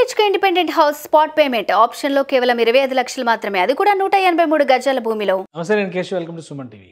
BHK independent house spot payment ఆప్షన్లో కేవలం ఇరవై ఐదు లక్షలు మాత్రమే అది కూడా నూట ఎనభై మూడు గజాల భూమిలో నమస్తే నేను Keshav welcome to Suman TV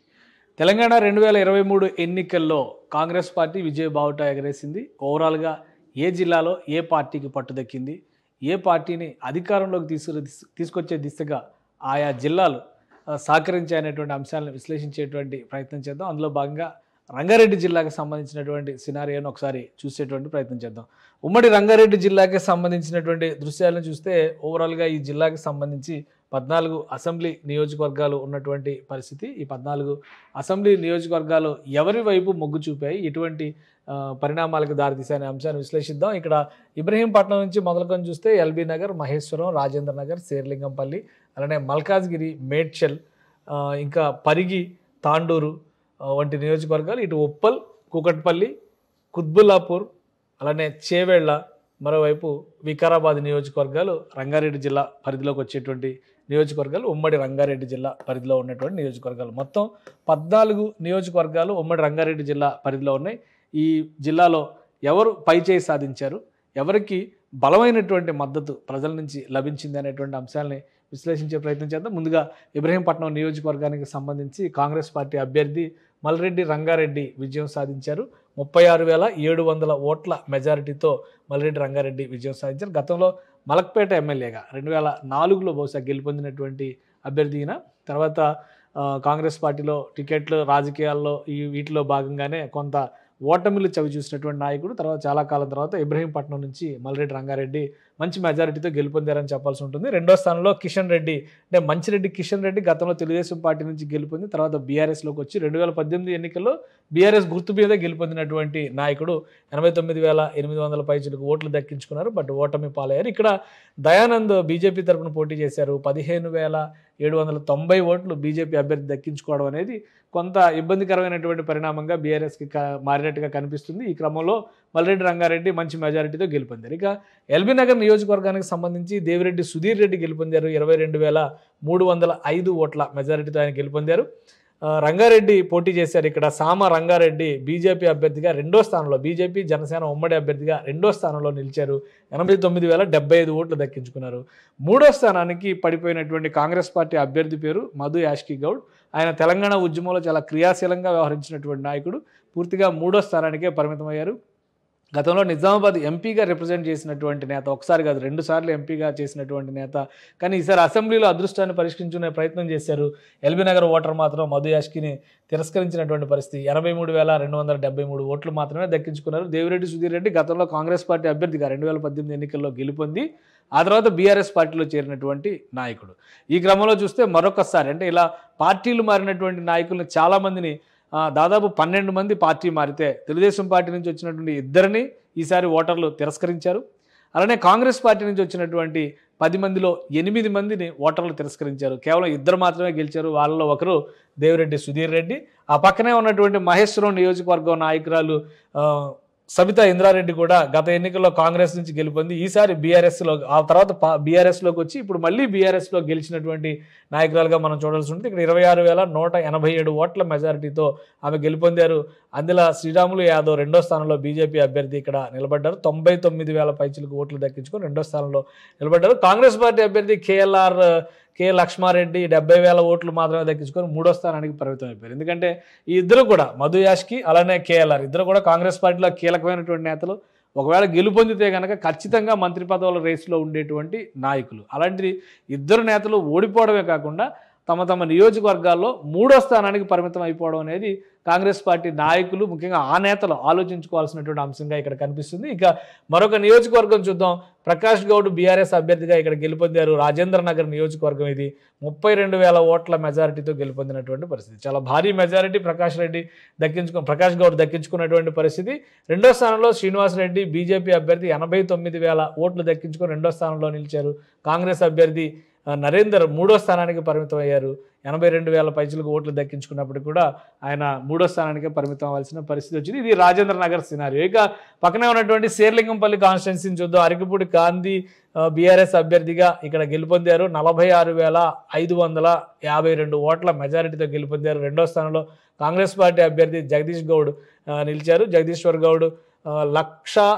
Telangana రెండు వేల ఇరవై మూడు ఎన్నికల్లో కాంగ్రెస్ పార్టీ విజయ బావుట ఎగరేసింది ఓవరాల్గా ఏ జిల్లాలో ఏ పార్టీకి పట్టు దక్కింది ఏ పార్టీని అధికారంలోకి తీసుకు తీసుకొచ్చే దిశగా ఆయా జిల్లాలు ఆ, సహకరించాయనేటువంటి అంశాలను విశ్లేషించేటువంటి ప్రయత్నం చేద్దాం అందులో భాగంగా రంగారెడ్డి జిల్లాకు సంబంధించినటువంటి సినారియోను ఒకసారి చూసేటువంటి ప్రయత్నం చేద్దాం ఉమ్మడి రంగారెడ్డి జిల్లాకి సంబంధించినటువంటి దృశ్యాలను చూస్తే ఓవరాల్గా ఈ జిల్లాకి సంబంధించి పద్నాలుగు అసెంబ్లీ నియోజకవర్గాలు ఉన్నటువంటి పరిస్థితి ఈ పద్నాలుగు అసెంబ్లీ నియోజకవర్గాలు ఎవరి వైపు మొగ్గు చూపాయి ఎటువంటి ఆ, పరిణామాలకు దారితీసాయనే అంశాన్ని విశ్లేషిద్దాం ఇక్కడ ఇబ్రహీంపట్నం నుంచి మొదలుకొని చూస్తే ఎల్బీ నగర్ మహేశ్వరం రాజేంద్ర నగర్ శేర్లింగంపల్లి అలానే మల్కాజ్గిరి మేడ్చల్ ఆ, ఇంకా పరిగి తాండూరు ఆ, వంటి నియోజకవర్గాలు ఇటు ఉప్పల్ కూకట్పల్లి కుత్బుల్లాపూర్ అలానే చేవేళ్ల మరోవైపు వికారాబాద్ నియోజకవర్గాలు రంగారెడ్డి జిల్లా పరిధిలోకి వచ్చేటువంటి నియోజకవర్గాలు ఉమ్మడి రంగారెడ్డి జిల్లా పరిధిలో ఉన్నటువంటి నియోజకవర్గాలు మొత్తం పద్నాలుగు నియోజకవర్గాలు ఉమ్మడి రంగారెడ్డి జిల్లా పరిధిలో ఉన్నాయి ఈ జిల్లాలో ఎవరు పైచేయి సాధించారు ఎవరికి బలమైనటువంటి మద్దతు ప్రజల నుంచి లభించింది అనేటువంటి అంశాలని విశ్లేషించే ప్రయత్నం చేద్దాం ముందుగా ఇబ్రహీంపట్నం నియోజకవర్గానికి సంబంధించి కాంగ్రెస్ పార్టీ అభ్యర్థి మల్రెడ్డి రంగారెడ్డి విజయం సాధించారు ముప్పై ఆరు వేల ఏడు వందల ఓట్ల మెజారిటీతో మల్రెడ్డి రంగారెడ్డి విజయం సాధించారు గతంలో మలక్పేట ఎమ్మెల్యేగా రెండు వేల నాలుగులో బహుశా గెలుపొందినటువంటి అభ్యర్థి ఈయన తర్వాత ఆ, కాంగ్రెస్ పార్టీలో టికెట్లు రాజకీయాల్లో ఈ వీటిలో భాగంగానే కొంత ఓటమిలు చవి చూసినటువంటి నాయకుడు తర్వాత చాలా కాలం తర్వాత ఇబ్రహీంపట్నం నుంచి మల్రెడ్డి రంగారెడ్డి మంచి మెజారిటీతో గెలుపొందారని చెప్పాల్సి ఉంటుంది రెండో స్థానంలో కిషన్ రెడ్డి అంటే మంచిరెడ్డి కిషన్ రెడ్డి గతంలో తెలుగుదేశం పార్టీ నుంచి గెలుపొంది తర్వాత బీఆర్ఎస్లోకి వచ్చి రెండు వేల పద్దెనిమిది ఎన్నికల్లో బీఆర్ఎస్ గుర్తు మీద గెలుపొందినటువంటి నాయకుడు ఎనభై తొమ్మిది వేల ఎనిమిది వందల పైచులకు ఓట్లు దక్కించుకున్నారు బట్ ఓటమి పాలయ్యారు ఇక్కడ దయానంద్ బీజేపీ తరపున పోటీ చేశారు పదిహేను వేల ఏడు వందల తొంభై ఓట్లు బీజేపీ అభ్యర్థి దక్కించుకోవడం అనేది కొంత ఇబ్బందికరమైనటువంటి పరిణామంగా బీఆర్ఎస్కి క మారినట్టుగా కనిపిస్తుంది ఈ క్రమంలో మల్రెడ్డి రంగారెడ్డి మంచి మెజారిటీతో గెలుపొందారు ఇక ఎల్బీ నగర్ నియోజకవర్గానికి సంబంధించి దేవిరెడ్డి సుధీర్ రెడ్డి గెలుపొందారు ఇరవై రెండు వేల మూడు వందల ఐదు ఓట్ల మెజారిటీతో ఆయన గెలుపొందారు ఆ, రంగారెడ్డి పోటీ చేశారు ఇక్కడ సామ రంగారెడ్డి బీజేపీ అభ్యర్థిగా రెండో స్థానంలో బీజేపీ జనసేన ఉమ్మడి అభ్యర్థిగా రెండో స్థానంలో నిలిచారు ఎనభై తొమ్మిది వేల డెబ్బై ఐదు ఓట్లు దక్కించుకున్నారు మూడో స్థానానికి పడిపోయినటువంటి కాంగ్రెస్ పార్టీ అభ్యర్థి పేరు మధు యాష్కి గౌడ్ ఆయన తెలంగాణ ఉద్యమంలో చాలా క్రియాశీలంగా వ్యవహరించినటువంటి నాయకుడు పూర్తిగా మూడో స్థానానికే పరిమితమయ్యారు గతంలో నిజామాబాద్ ఎంపీగా రిప్రజెంట్ చేసినటువంటి నేత ఒకసారి కాదు రెండు సార్లు ఎంపీగా చేసినటువంటి నేత కానీ ఈసారి అసెంబ్లీలో అదృష్టాన్ని పరిష్కరించుకునే ప్రయత్నం చేశారు ఎల్బీ నగర్ ఓటర్ మాత్రం మధు యాష్కిని తిరస్కరించినటువంటి పరిస్థితి ఎనభై మూడు వేల రెండు వందల డెబ్బై మూడు ఓట్లు మాత్రమే దక్కించుకున్నారు దేవిరెడ్డి సుధీర్ రెడ్డి గతంలో కాంగ్రెస్ పార్టీ అభ్యర్థిగా రెండు వేల పద్దెనిమిది ఎన్నికల్లో గెలుపొంది ఆ తర్వాత బీఆర్ఎస్ పార్టీలో చేరినటువంటి నాయకుడు ఈ క్రమంలో చూస్తే మరొకసారి అంటే ఇలా పార్టీలు మారినటువంటి నాయకులను చాలామందిని ఆ, దాదాపు పన్నెండు మంది పార్టీ మారితే తెలుగుదేశం పార్టీ నుంచి వచ్చినటువంటి ఇద్దరిని ఈసారి ఓటర్లు తిరస్కరించారు అలానే కాంగ్రెస్ పార్టీ నుంచి వచ్చినటువంటి పది మందిలో ఎనిమిది మందిని ఓటర్లు తిరస్కరించారు కేవలం ఇద్దరు మాత్రమే గెలిచారు వాళ్ళలో ఒకరు దేవిరెడ్డి సుధీర్ రెడ్డి ఆ పక్కనే ఉన్నటువంటి మహేశ్వరం నియోజకవర్గం నాయకురాలు ఆ, సబితా ఇంద్రారెడ్డి కూడా గత ఎన్నికల్లో కాంగ్రెస్ నుంచి గెలుపొంది ఈసారి బీఆర్ఎస్లో ఆ తర్వాత పా- బీఆర్ఎస్లోకి వచ్చి ఇప్పుడు మళ్ళీ బీఆర్ఎస్లో గెలిచినటువంటి నాయకురాలుగా మనం చూడాల్సి ఉంటుంది ఇక్కడ ఇరవై ఆరు వేల నూట ఎనభై ఏడు ఓట్ల మెజారిటీతో ఆమె గెలుపొందారు అందులో శ్రీరాములు యాదవ్ రెండో స్థానంలో బీజేపీ అభ్యర్థి ఇక్కడ నిలబడ్డారు తొంభై తొమ్మిది వేల పైచులకు ఓట్లు దక్కించుకొని రెండో స్థానంలో నిలబడ్డారు కాంగ్రెస్ పార్టీ అభ్యర్థి కేఎల్ఆర్ కె లక్ష్మారెడ్డి డెబ్బై వేల ఓట్లు మాత్రమే దక్కించుకొని మూడో స్థానానికి పరిమితం అయిపోయారు ఎందుకంటే ఈ ఇద్దరు కూడా మధు యాష్కి అలానే కేఎల్ఆర్ ఇద్దరు కూడా కాంగ్రెస్ పార్టీలో కీలకమైనటువంటి నేతలు ఒకవేళ గెలుపొందితే కనుక ఖచ్చితంగా మంత్రి పదవుల రేసులో ఉండేటువంటి నాయకులు అలాంటిది ఇద్దరు నేతలు ఓడిపోవడమే కాకుండా తమ తమ నియోజకవర్గాల్లో మూడో స్థానానికి పరిమితం అయిపోవడం అనేది కాంగ్రెస్ పార్టీ నాయకులు ముఖ్యంగా ఆ నేతలు ఆలోచించుకోవాల్సినటువంటి అంశంగా ఇక్కడ కనిపిస్తుంది ఇక మరొక నియోజకవర్గం చూద్దాం ప్రకాష్ గౌడ్ బీఆర్ఎస్ అభ్యర్థిగా ఇక్కడ గెలుపొందారు రాజేంద్ర నగర్ నియోజకవర్గం ఇది ముప్పై రెండు వేల ఓట్ల మెజారిటీతో గెలుపొందినటువంటి పరిస్థితి చాలా భారీ మెజారిటీ ప్రకాష్ రెడ్డి దక్కించుకు ప్రకాష్ గౌడ్ దక్కించుకున్నటువంటి పరిస్థితి రెండో స్థానంలో శ్రీనివాస్ రెడ్డి బీజేపీ అభ్యర్థి ఎనభై తొమ్మిది వేల ఓట్లు దక్కించుకొని రెండో స్థానంలో నిలిచారు కాంగ్రెస్ అభ్యర్థి ఆ, నరేందర్ మూడో స్థానానికి పరిమితం అయ్యారు ఎనభై రెండు వేల పైచులకు ఓట్లు దక్కించుకున్నప్పటికీ కూడా ఆయన మూడో స్థానానికే పరిమితం అవ్వాల్సిన పరిస్థితి వచ్చింది ఇది రాజేంద్ర నగర్ సినారియో ఇక పక్కనే ఉన్నటువంటి శేర్లింగంపల్లి కాన్స్టిట్యున్సీని చూద్దాం అరకిపూడి గాంధీ బీఆర్ఎస్ అభ్యర్థిగా ఇక్కడ గెలుపొందారు నలభై ఆరు వేల ఐదు వందల యాభై రెండు ఓట్ల మెజారిటీతో గెలుపొందారు రెండో స్థానంలో కాంగ్రెస్ పార్టీ అభ్యర్థి జగదీష్ గౌడ్ ఆ, నిలిచారు జగదీశ్వర్ గౌడ్ ఆ, లక్ష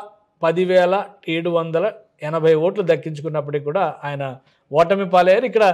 పదివేల ఏడు వందల ఎనభై ఓట్లు దక్కించుకున్నప్పటికీ కూడా ఆయన ఓటమి పాలయ్యారు ఇక్కడ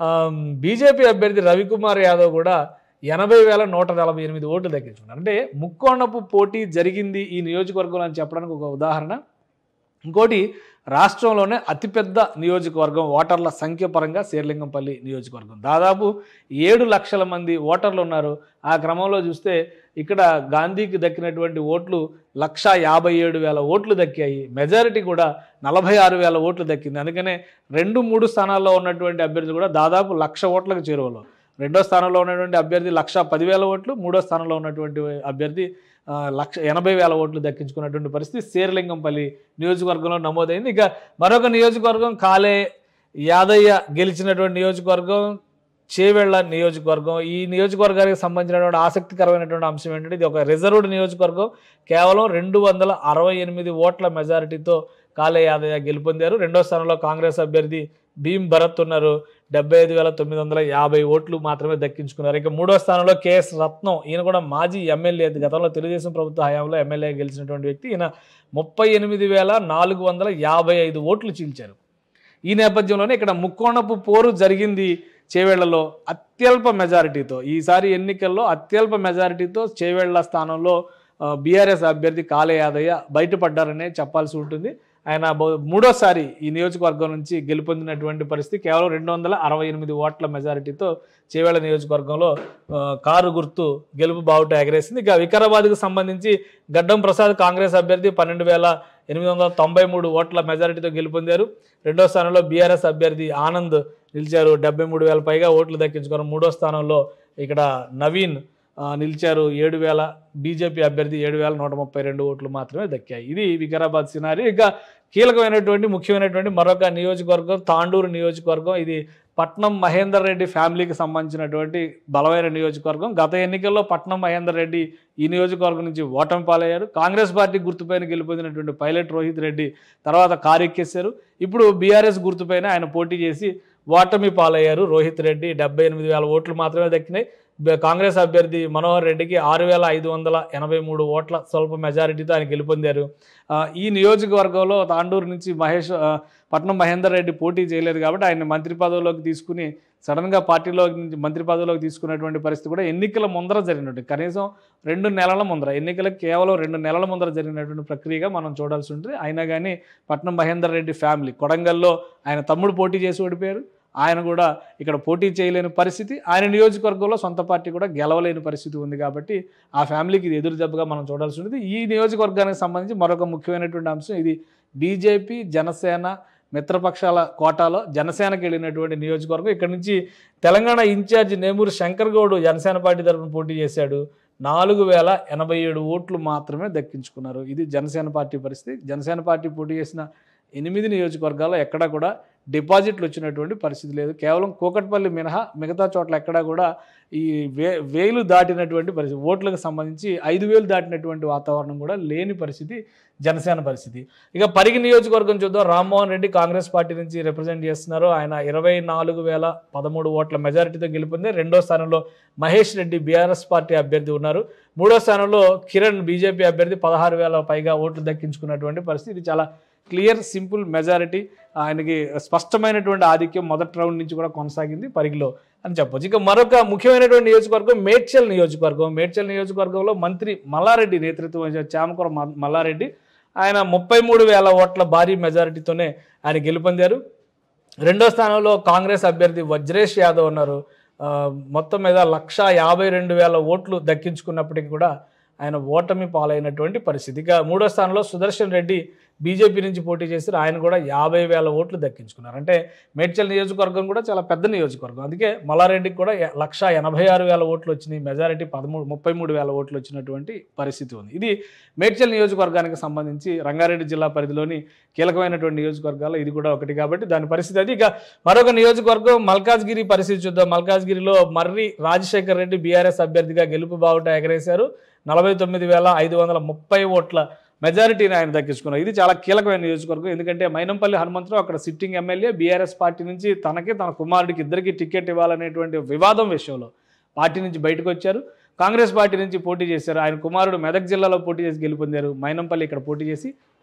బీజేపీ అభ్యర్థి రవికుమార్ యాదవ్ కూడా ఎనభై వేల నూట నలభై ఎనిమిది ఓట్లు దక్కించుకున్నారు అంటే ముక్కోణపు పోటీ జరిగింది ఈ నియోజకవర్గంలో అని చెప్పడానికి ఒక ఉదాహరణ ఇంకోటి రాష్ట్రంలోనే అతిపెద్ద నియోజకవర్గం ఓటర్ల సంఖ్య పరంగా శేర్లింగంపల్లి నియోజకవర్గం దాదాపు ఏడు లక్షల మంది ఓటర్లు ఉన్నారు ఆ క్రమంలో చూస్తే ఇక్కడ గాంధీకి దక్కినటువంటి ఓట్లు లక్ష యాభై ఏడు వేల ఓట్లు దక్కాయి మెజారిటీ కూడా నలభై ఆరు వేల ఓట్లు దక్కింది అందుకనే రెండు మూడు స్థానాల్లో ఉన్నటువంటి అభ్యర్థులు కూడా దాదాపు లక్ష ఓట్లకు చేరువలో రెండో స్థానంలో ఉన్నటువంటి అభ్యర్థి లక్ష పదివేల ఓట్లు మూడో స్థానంలో ఉన్నటువంటి అభ్యర్థి ఆ, లక్ష ఎనభై వేల ఓట్లు దక్కించుకున్నటువంటి పరిస్థితి శేర్లింగంపల్లి నియోజకవర్గంలో నమోదైంది ఇక మరొక నియోజకవర్గం కాలే యాదయ్య గెలిచినటువంటి నియోజకవర్గం చేవెళ్ళ నియోజకవర్గం ఈ నియోజకవర్గానికి సంబంధించినటువంటి ఆసక్తికరమైనటువంటి అంశం ఏంటంటే ఇది ఒక రిజర్వ్డ్ నియోజకవర్గం కేవలం రెండు వందల అరవై ఎనిమిది ఓట్ల మెజారిటీతో కాలే యాదయ్య గెలుపొందారు రెండో స్థానంలో కాంగ్రెస్ అభ్యర్థి భీమ్ భరత్ ఉన్నారు డెబ్బై ఐదు వేల తొమ్మిది వందల యాభై ఓట్లు మాత్రమే దక్కించుకున్నారు ఇక మూడో స్థానంలో కేఎస్ రత్నం ఈయన కూడా మాజీ ఎమ్మెల్యే గతంలో తెలుగుదేశం ప్రభుత్వ హయాంలో ఎమ్మెల్యే గెలిచినటువంటి వ్యక్తి ఈయన ముప్పై ఎనిమిది వేల నాలుగు వందల యాభై ఐదు ఓట్లు చీల్చారు ఈ నేపథ్యంలోనే ఇక్కడ ముక్కోణపు పోరు జరిగింది చేవేళ్లలో అత్యల్ప మెజారిటీతో ఈసారి ఎన్నికల్లో అత్యల్ప మెజారిటీతో చేవేళ్ల స్థానంలో బీఆర్ఎస్ అభ్యర్థి కాలే యాదయ్య బయటపడ్డారనే చెప్పాల్సి ఉంటుంది ఆయన బహు- మూడోసారి ఈ నియోజకవర్గం నుంచి గెలుపొందినటువంటి పరిస్థితి కేవలం రెండు వందల అరవై ఎనిమిది ఓట్ల మెజారిటీతో చేవేళ్ల నియోజకవర్గంలో ఆ, కారు గుర్తు గెలుపు బావుట ఎగరేసింది ఇక వికారాబాద్కు సంబంధించి గడ్డం ప్రసాద్ కాంగ్రెస్ అభ్యర్థి పన్నెండు వేల ఎనిమిది వందల తొంభై మూడు ఓట్ల మెజారిటీతో గెలుపొందారు రెండో స్థానంలో బీఆర్ఎస్ అభ్యర్థి ఆనంద్ నిలిచారు డెబ్బై మూడు వేల పైగా ఓట్లు దక్కించుకున్నారు మూడో స్థానంలో ఇక్కడ నవీన్ ఆ, నిలిచారు ఏడు వేల బీజేపీ అభ్యర్థి ఏడు వేల నూట ముప్పై రెండు ఓట్లు మాత్రమే దక్కాయి ఇది వికారాబాద్ సినారీ ఇక కీలకమైనటువంటి ముఖ్యమైనటువంటి మరొక నియోజకవర్గం తాండూరు నియోజకవర్గం ఇది పట్నం మహేందర్ రెడ్డి ఫ్యామిలీకి సంబంధించినటువంటి బలమైన నియోజకవర్గం గత ఎన్నికల్లో పట్నం మహేందర్ రెడ్డి ఈ నియోజకవర్గం నుంచి ఓటమి పాలయ్యారు కాంగ్రెస్ పార్టీ గుర్తుపైన గెలుపొందినటువంటి పైలట్ రోహిత్ రెడ్డి తర్వాత కారెక్కేశారు ఇప్పుడు బీఆర్ఎస్ గుర్తుపైన ఆయన పోటీ చేసి ఓటమి పాలయ్యారు రోహిత్ రెడ్డి డెబ్బై ఎనిమిది వేల ఓట్లు మాత్రమే దక్కినాయి బ- కాంగ్రెస్ అభ్యర్థి మనోహర్ రెడ్డికి ఆరు వేల ఐదు వందల ఎనభై మూడు ఓట్ల స్వల్ప మెజారిటీతో ఆయన గెలుపొందారు ఆ, ఈ నియోజకవర్గంలో తాండూరు నుంచి మహేష్ ఆ, పట్నం మహేందర్ రెడ్డి పోటీ చేయలేదు కాబట్టి ఆయన మంత్రి పదవిలోకి తీసుకుని సడన్గా పార్టీలో నుంచి మంత్రి పదవిలోకి తీసుకున్నటువంటి పరిస్థితి కూడా ఎన్నికల ముందర జరిగినట్టు కనీసం రెండు నెలల ముందర ఎన్నికలకు కేవలం రెండు నెలల ముందర జరిగినటువంటి ప్రక్రియగా మనం చూడాల్సి ఉంటుంది అయినా కానీ పట్నం మహేందర్ రెడ్డి ఫ్యామిలీ కొడంగల్లో ఆయన తమ్ముడు పోటీ చేసి ఓడిపోయారు ఆయన కూడా ఇక్కడ పోటీ చేయలేని పరిస్థితి ఆయన నియోజకవర్గంలో సొంత పార్టీ కూడా గెలవలేని పరిస్థితి ఉంది కాబట్టి ఆ ఫ్యామిలీకి ఇది ఎదురు దెబ్బగా మనం చూడాల్సి ఉంటుంది ఈ నియోజకవర్గానికి సంబంధించి మరొక ముఖ్యమైనటువంటి అంశం ఇది బీజేపీ జనసేన మిత్రపక్షాల కోటాలో జనసేనకి వెళ్ళినటువంటి నియోజకవర్గం ఇక్కడ నుంచి తెలంగాణ ఇన్ఛార్జ్ నేమూరు శంకర్ గౌడ్ జనసేన పార్టీ తరఫున పోటీ చేశాడు నాలుగు వేల ఎనభై ఏడు ఓట్లు మాత్రమే దక్కించుకున్నారు ఇది జనసేన పార్టీ పరిస్థితి జనసేన పార్టీ పోటీ చేసిన ఎనిమిది నియోజకవర్గాల్లో ఎక్కడా కూడా డిపాజిట్లు వచ్చినటువంటి పరిస్థితి లేదు కేవలం కూకట్పల్లి మినహా మిగతా చోట్ల ఎక్కడా కూడా ఈ వే వేలు దాటినటువంటి పరిస్థితి ఓట్లకు సంబంధించి ఐదు వేలు దాటినటువంటి వాతావరణం కూడా లేని పరిస్థితి జనసేన పరిస్థితి ఇక పరిగి నియోజకవర్గం చూద్దాం రామ్మోహన్ రెడ్డి కాంగ్రెస్ పార్టీ నుంచి రిప్రజెంట్ చేస్తున్నారు ఆయన ఇరవై నాలుగు వేల పదమూడు ఓట్ల మెజారిటీతో గెలుపొంది రెండో స్థానంలో మహేష్ రెడ్డి బీఆర్ఎస్ పార్టీ అభ్యర్థి ఉన్నారు మూడో స్థానంలో కిరణ్ బీజేపీ అభ్యర్థి పదహారు వేల పైగా ఓట్లు దక్కించుకున్నటువంటి పరిస్థితి ఇది చాలా క్లియర్ సింపుల్ మెజారిటీ ఆయనకి స్పష్టమైనటువంటి ఆధిక్యం మొదటి రౌండ్ నుంచి కూడా కొనసాగింది పరిగిలో అని చెప్పొచ్చు ఇక మరొక ముఖ్యమైనటువంటి నియోజకవర్గం మేడ్చల్ నియోజకవర్గం మేడ్చల్ నియోజకవర్గంలో మంత్రి మల్లారెడ్డి నేతృత్వం వహించిన చామకూర మ- మల్లారెడ్డి ఆయన ముప్పై మూడు వేల ఓట్ల భారీ మెజారిటీతోనే ఆయన గెలుపొందారు రెండో స్థానంలో కాంగ్రెస్ అభ్యర్థి వజ్రేష్ యాదవ్ ఉన్నారు ఆ, మొత్తం మీద లక్ష యాభై రెండు వేల ఓట్లు దక్కించుకున్నప్పటికీ కూడా ఆయన ఓటమి పాలైనటువంటి పరిస్థితి ఇక మూడో స్థానంలో సుదర్శన్ రెడ్డి బీజేపీ నుంచి పోటీ చేశారు ఆయన కూడా యాభై వేల ఓట్లు దక్కించుకున్నారు అంటే మేడ్చల్ నియోజకవర్గం కూడా చాలా పెద్ద నియోజకవర్గం అందుకే మల్లారెడ్డికి కూడా ఎ- లక్ష ఎనభై ఆరు వేల ఓట్లు వచ్చినాయి మెజారిటీ పదమూడు ముప్పై మూడు వేల ఓట్లు వచ్చినటువంటి పరిస్థితి ఉంది ఇది మేడ్చల్ నియోజకవర్గానికి సంబంధించి రంగారెడ్డి జిల్లా పరిధిలోని కీలకమైనటువంటి నియోజకవర్గాలు ఇది కూడా ఒకటి కాబట్టి దాని పరిస్థితి అది ఇక మరొక నియోజకవర్గం మల్కాజ్గిరి పరిస్థితి చూద్దాం మల్కాజ్గిరిలో మర్రి రాజశేఖర్ రెడ్డి బీఆర్ఎస్ అభ్యర్థిగా గెలుపు బావుట ఎగరేశారు నలభై తొమ్మిది వేల ఐదు వందల ముప్పై ఓట్ల మెజారిటీని ఆయన దక్కించుకున్నారు ఇది చాలా కీలకమైన నియోజకవర్గం ఎందుకంటే మైనంపల్లి హనుమంతరావు అక్కడ సిట్టింగ్ ఎమ్మెల్యే బీఆర్ఎస్ పార్టీ నుంచి తనకి తన కుమారుడికి ఇద్దరికి టికెట్ ఇవ్వాలనేటువంటి వివాదం విషయంలో పార్టీ నుంచి బయటకు వచ్చారు కాంగ్రెస్ పార్టీ నుంచి పోటీ చేశారు ఆయన కుమారుడు మెదక్ జిల్లాలో పోటీ చేసి గెలుపొందారు మైనంపల్లి ఇక్కడ పోటీ చేసి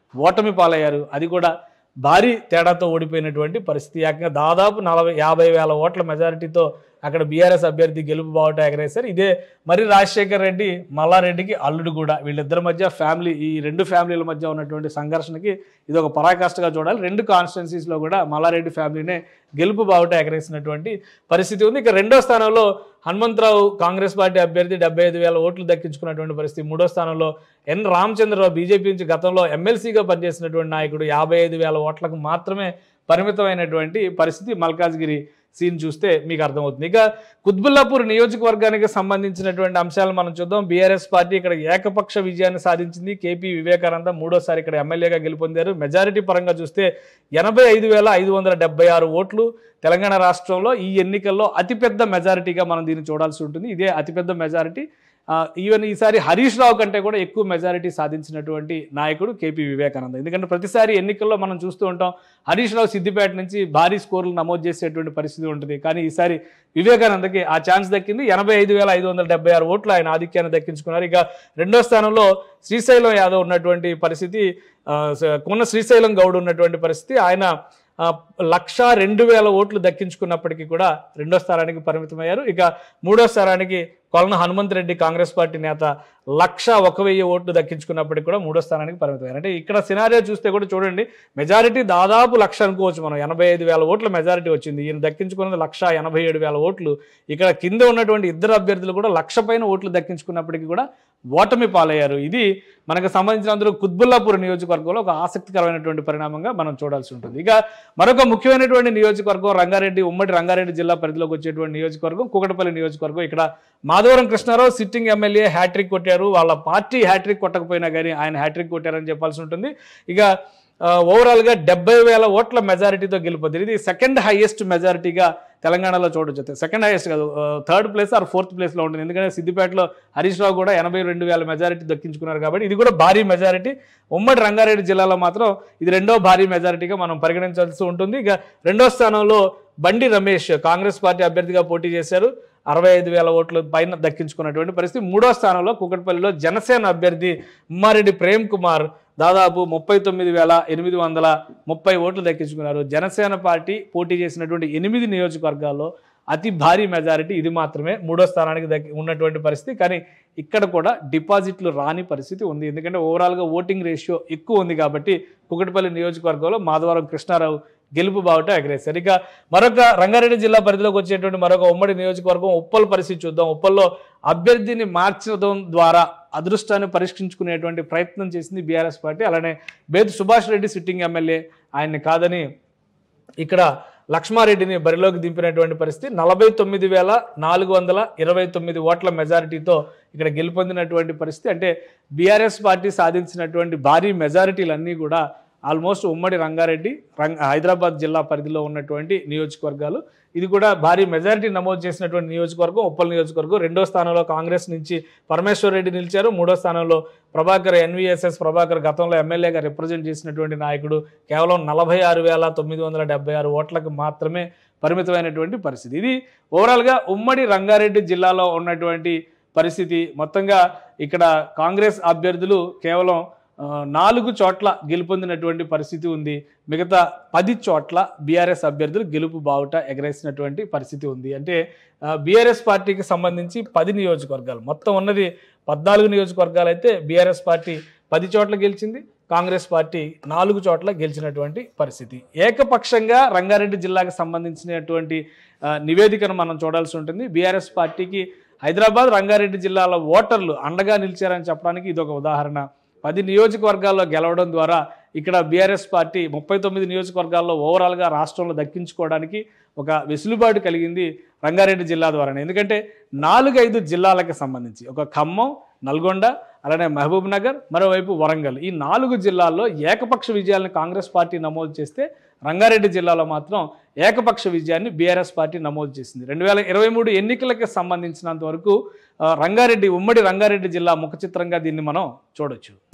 ఓటమి పాలయ్యారు అది కూడా భారీ తేడాతో ఓడిపోయినటువంటి పరిస్థితి ఏకంగా దాదాపు నలభై యాభై వేల ఓట్ల మెజారిటీతో అక్కడ బీఆర్ఎస్ అభ్యర్థి గెలుపు బావట ఎగరేశారు ఇదే మరి రాజశేఖర్ రెడ్డి మల్లారెడ్డికి అల్లుడు కూడా వీళ్ళిద్దరి మధ్య ఫ్యామిలీ ఈ రెండు ఫ్యామిలీల మధ్య ఉన్నటువంటి సంఘర్షణకి ఇది ఒక పరాకాష్ఠగా చూడాలి రెండు కాన్స్టిట్యున్సీస్లో కూడా మల్లారెడ్డి ఫ్యామిలీనే గెలుపు బావుట ఎగరేసినటువంటి పరిస్థితి ఉంది ఇక రెండో స్థానంలో హనుమంతరావు కాంగ్రెస్ పార్టీ అభ్యర్థి డెబ్బై ఐదు వేల ఓట్లు దక్కించుకున్నటువంటి పరిస్థితి మూడో స్థానంలో ఎన్ రామచంద్రరావు బీజేపీ నుంచి గతంలో ఎమ్మెల్సీగా పనిచేసినటువంటి నాయకుడు యాభై ఐదు వేల ఓట్లకు మాత్రమే పరిమితమైనటువంటి పరిస్థితి మల్కాజ్గిరి సీన్ చూస్తే మీకు అర్థమవుతుంది ఇక కుత్బుల్లాపూర్ నియోజకవర్గానికి సంబంధించినటువంటి అంశాలు మనం చూద్దాం బీఆర్ఎస్ పార్టీ ఇక్కడ ఏకపక్ష విజయాన్ని సాధించింది కేపీ వివేకానంద మూడోసారి ఇక్కడ ఎమ్మెల్యేగా గెలుపొందారు మెజారిటీ పరంగా చూస్తే ఎనభై ఐదు వేల ఐదు వందల డెబ్బై ఆరు ఓట్లు తెలంగాణ రాష్ట్రంలో ఈ ఎన్నికల్లో అతిపెద్ద మెజారిటీగా మనం దీన్ని చూడాల్సి ఉంటుంది ఇదే అతిపెద్ద మెజారిటీ ఈవెన్ ఈసారి హరీష్ రావు కంటే కూడా ఎక్కువ మెజారిటీ సాధించినటువంటి నాయకుడు కేపీ వివేకానంద ఎందుకంటే ప్రతిసారి ఎన్నికల్లో మనం చూస్తూ ఉంటాం హరీష్ రావు సిద్దిపేట నుంచి భారీ స్కోర్లు నమోదు చేసేటువంటి పరిస్థితి ఉంటుంది కానీ ఈసారి వివేకానందకి ఆ ఛాన్స్ దక్కింది ఎనభై ఐదు వేల ఐదు వందల డెబ్బై ఆరు ఓట్లు ఆయన ఆధిక్యాన్ని దక్కించుకున్నారు ఇక రెండో స్థానంలో శ్రీశైలం యాదవ్ ఉన్నటువంటి పరిస్థితి ఆ, స- కొన్న శ్రీశైలం గౌడ్ ఉన్నటువంటి పరిస్థితి ఆయన ఆ, లక్ష రెండు వేల ఓట్లు దక్కించుకున్నప్పటికీ కూడా రెండో స్థానానికి పరిమితమయ్యారు ఇక మూడో స్థానానికి కొలన హనుమంత్ రెడ్డి కాంగ్రెస్ పార్టీ నేత లక్ష ఒక వెయ్యి ఓట్లు దక్కించుకున్నప్పటికీ కూడా మూడో స్థానానికి పరిమితమయ్యారు అంటే ఇక్కడ సినారియో చూస్తే కూడా చూడండి మెజారిటీ దాదాపు లక్ష అనుకోవచ్చు మనం ఎనభై ఐదు వేల ఓట్ల మెజారిటీ వచ్చింది ఈయన దక్కించుకున్నది లక్ష ఎనభై ఏడు వేల ఓట్లు ఇక్కడ కింద ఉన్నటువంటి ఇద్దరు అభ్యర్థులు కూడా లక్ష పైన ఓట్లు దక్కించుకున్నప్పటికీ కూడా ఓటమి పాలయ్యారు ఇది మనకు సంబంధించిన అందరూ కుత్బుల్లాపూర్ నియోజకవర్గంలో ఒక ఆసక్తికరమైనటువంటి పరిణామంగా మనం చూడాల్సి ఉంటుంది ఇక మరొక ముఖ్యమైనటువంటి నియోజకవర్గం రంగారెడ్డి ఉమ్మడి రంగారెడ్డి జిల్లా పరిధిలోకి వచ్చేటువంటి నియోజకవర్గం కుకటపల్లి నియోజకవర్గం ఇక్కడ Madhavaram Krishna Rao sitting MLA hat-trick కొట్టారు వాళ్ళ పార్టీ హ్యాట్రిక్ కొట్టకపోయినా కానీ ఆయన హ్యాట్రిక్ కొట్టారని చెప్పాల్సి ఉంటుంది ఇక ఆ, ఓవరాల్గా డెబ్బై వేల ఓట్ల మెజారిటీతో గెలుపొంది ఇది సెకండ్ హైయెస్ట్ మెజారిటీగా తెలంగాణలో చూడొచ్చు సెకండ్ హైయెస్ట్ కాదు థర్డ్ ప్లేస్ ఆర్ ఫోర్త్ ప్లేస్లో ఉంటుంది ఎందుకంటే సిద్దిపేటలో హరీష్ రావు కూడా ఎనభై రెండు వేల మెజారిటీ దక్కించుకున్నారు కాబట్టి ఇది కూడా భారీ మెజారిటీ ఉమ్మడి రంగారెడ్డి జిల్లాలో మాత్రం ఇది రెండో భారీ మెజారిటీగా మనం పరిగణించాల్సి ఉంటుంది ఇక రెండో స్థానంలో బండి రమేష్ కాంగ్రెస్ పార్టీ అభ్యర్థిగా పోటీ చేశారు అరవై ఐదు వేల ఓట్ల పైన దక్కించుకున్నటువంటి పరిస్థితి మూడో స్థానంలో కుకట్పల్లిలో జనసేన అభ్యర్థి ఉమ్మారెడ్డి ప్రేమ్ కుమార్ దాదాపు ముప్పై తొమ్మిది వేల ఎనిమిది వందల ముప్పై ఓట్లు దక్కించుకున్నారు జనసేన పార్టీ పోటీ చేసినటువంటి ఎనిమిది నియోజకవర్గాల్లో అతి భారీ మెజారిటీ ఇది మాత్రమే మూడో స్థానానికి దక్కి ఉన్నటువంటి పరిస్థితి కానీ ఇక్కడ కూడా డిపాజిట్లు రాని పరిస్థితి ఉంది ఎందుకంటే ఓవరాల్గా ఓటింగ్ రేషియో ఎక్కువ ఉంది కాబట్టి కుకటపల్లి నియోజకవర్గంలో మాధవరం కృష్ణారావు గెలుపు బావుట ఎగరేశారు ఇక మరొక రంగారెడ్డి జిల్లా పరిధిలోకి వచ్చేటువంటి మరొక ఉమ్మడి నియోజకవర్గం ఉప్పల్ పరిస్థితి చూద్దాం ఉప్పల్లో అభ్యర్థిని మార్చడం ద్వారా అదృష్టాన్ని పరిష్కరించుకునేటువంటి ప్రయత్నం చేసింది బీఆర్ఎస్ పార్టీ అలానే బేదు సుభాష్ రెడ్డి సిట్టింగ్ ఎమ్మెల్యే ఆయన్ని కాదని ఇక్కడ లక్ష్మారెడ్డిని బరిలోకి దింపినటువంటి పరిస్థితి నలభై తొమ్మిది వేల నాలుగు వందల ఇరవై తొమ్మిది ఓట్ల మెజారిటీతో ఇక్కడ గెలుపొందినటువంటి పరిస్థితి అంటే బీఆర్ఎస్ పార్టీ సాధించినటువంటి భారీ మెజారిటీలన్నీ కూడా ఆల్మోస్ట్ ఉమ్మడి రంగారెడ్డి రంగ హైదరాబాద్ జిల్లా పరిధిలో ఉన్నటువంటి నియోజకవర్గాలు ఇది కూడా భారీ మెజారిటీ నమోదు చేసినటువంటి నియోజకవర్గం ఉప్పల్ నియోజకవర్గం రెండో స్థానంలో కాంగ్రెస్ నుంచి పరమేశ్వర్ రెడ్డి నిలిచారు మూడో స్థానంలో ప్రభాకర్ ఎన్వీఎస్ఎస్ ప్రభాకర్ గతంలో ఎమ్మెల్యేగా రిప్రజెంట్ చేసినటువంటి నాయకుడు కేవలం నలభై ఆరు వేల తొమ్మిది వందల డెబ్బై ఆరు ఓట్లకు మాత్రమే పరిమితమైనటువంటి పరిస్థితి ఇది ఓవరాల్గా ఉమ్మడి రంగారెడ్డి జిల్లాలో ఉన్నటువంటి పరిస్థితి మొత్తంగా ఇక్కడ కాంగ్రెస్ అభ్యర్థులు కేవలం ఆ, నాలుగు చోట్ల గెలుపొందినటువంటి పరిస్థితి ఉంది మిగతా పది చోట్ల బీఆర్ఎస్ అభ్యర్థులు గెలుపు బావుట ఎగరేసినటువంటి పరిస్థితి ఉంది అంటే బీఆర్ఎస్ పార్టీకి సంబంధించి పది నియోజకవర్గాలు మొత్తం ఉన్నది పద్నాలుగు నియోజకవర్గాలు అయితే బీఆర్ఎస్ పార్టీ పది చోట్ల గెలిచింది కాంగ్రెస్ పార్టీ నాలుగు చోట్ల గెలిచినటువంటి పరిస్థితి ఏకపక్షంగా రంగారెడ్డి జిల్లాకు సంబంధించినటువంటి ఆ, నివేదికను మనం చూడాల్సి ఉంటుంది బీఆర్ఎస్ పార్టీకి హైదరాబాద్ రంగారెడ్డి జిల్లాల ఓటర్లు అండగా నిలిచారని చెప్పడానికి ఇది ఒక ఉదాహరణ పది నియోజకవర్గాల్లో గెలవడం ద్వారా ఇక్కడ బీఆర్ఎస్ పార్టీ ముప్పై తొమ్మిది నియోజకవర్గాల్లో ఓవరాల్గా రాష్ట్రంలో దక్కించుకోవడానికి ఒక వెసులుబాటు కలిగింది రంగారెడ్డి జిల్లా ద్వారానే ఎందుకంటే నాలుగైదు జిల్లాలకు సంబంధించి ఒక ఖమ్మం నల్గొండ అలానే మహబూబ్ నగర్ మరోవైపు వరంగల్ ఈ నాలుగు జిల్లాల్లో ఏకపక్ష విజయాలను కాంగ్రెస్ పార్టీ నమోదు చేస్తే రంగారెడ్డి జిల్లాలో మాత్రం ఏకపక్ష విజయాన్ని బీఆర్ఎస్ పార్టీ నమోదు చేసింది రెండు వేల ఇరవై మూడు ఎన్నికలకు సంబంధించినంత వరకు ఆ, రంగారెడ్డి ఉమ్మడి రంగారెడ్డి జిల్లా ముఖ చిత్రంగా దీన్ని మనం చూడొచ్చు